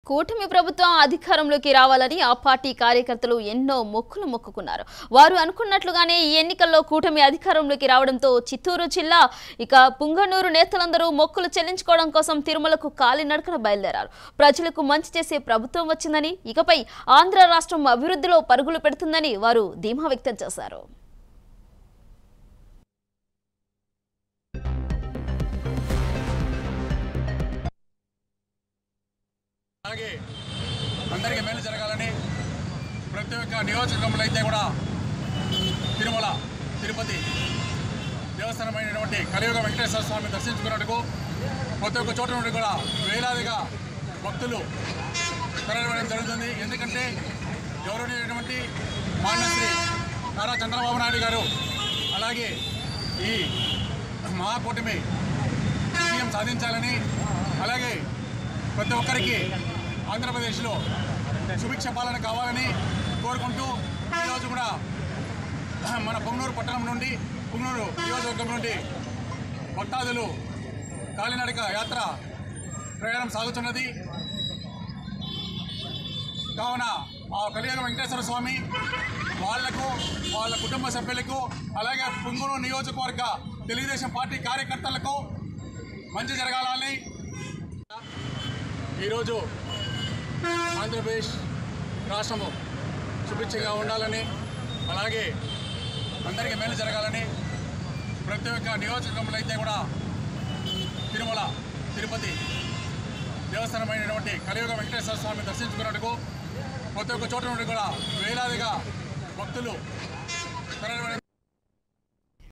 కూటమి ప్రభుత్వం అధికారంలోకి రావాలని ఆ పార్టీ కార్యకర్తలు ఎన్నో మొక్కులు మొక్కుకున్నారు వారు అనుకున్నట్లుగానే ఈ ఎన్నికల్లో కూటమి అధికారంలోకి రావడంతో చిత్తూరు జిల్లా ఇక పుంగనూరు నేతలందరూ మొక్కులు చెల్లించుకోవడం కోసం తిరుమలకు కాలినడకన బయలుదేరారు ప్రజలకు మంచి చేసే ప్రభుత్వం వచ్చిందని ఇకపై ఆంధ్ర రాష్ట్రం అభివృద్ధిలో పరుగులు పెడుతుందని వారు ధీమా వ్యక్తం చేశారు అలాగే అందరికీ మేలు జరగాలని ప్రతి ఒక్క నియోజకవర్గంలో అయితే కూడా తిరుమల తిరుపతి దేవస్థానమైనటువంటి కలియుగ వెంకటేశ్వర స్వామిని దర్శించుకున్నట్టుకు ప్రతి ఒక్క చోట నుండి కూడా వేలాదిగా భక్తులు తరలివడం జరుగుతుంది ఎందుకంటే గౌరవనీయమైనటువంటి మాన్యశ్రీ నారా చంద్రబాబు నాయుడు గారు అలాగే ఈ మహాకూటమి విజయం సాధించాలని అలాగే ప్రతి ఒక్కరికి ఆంధ్రప్రదేశ్లో సుభిక్ష పాలన కావాలని కోరుకుంటూ ఈరోజు కూడా మన పొంగనూరు పట్టణం నుండి పొంగనూరు నియోజకవర్గం నుండి భక్తాదులు కాలినడక యాత్ర ప్రయాణం సాగుతున్నది కావున ఆ కలియుగ వెంకటేశ్వర స్వామి వాళ్లకు వాళ్ళ కుటుంబ సభ్యులకు అలాగే పుంగూరు నియోజకవర్గ తెలుగుదేశం పార్టీ కార్యకర్తలకు మంచి జరగాలని ఈరోజు ఆంధ్రప్రదేశ్ రాష్ట్రము సుభిక్షంగా ఉండాలని అలాగే అందరికీ మేలు జరగాలని ప్రతి ఒక్క నియోజకవర్గంలో అయితే కూడా తిరుమల తిరుపతి దేవస్థానమైనటువంటి కలియుగ వెంకటేశ్వర స్వామిని దర్శించుకున్నట్టుకు ప్రతి ఒక్క చోట నుండి కూడా వేలాదిగా భక్తులు తరలివడం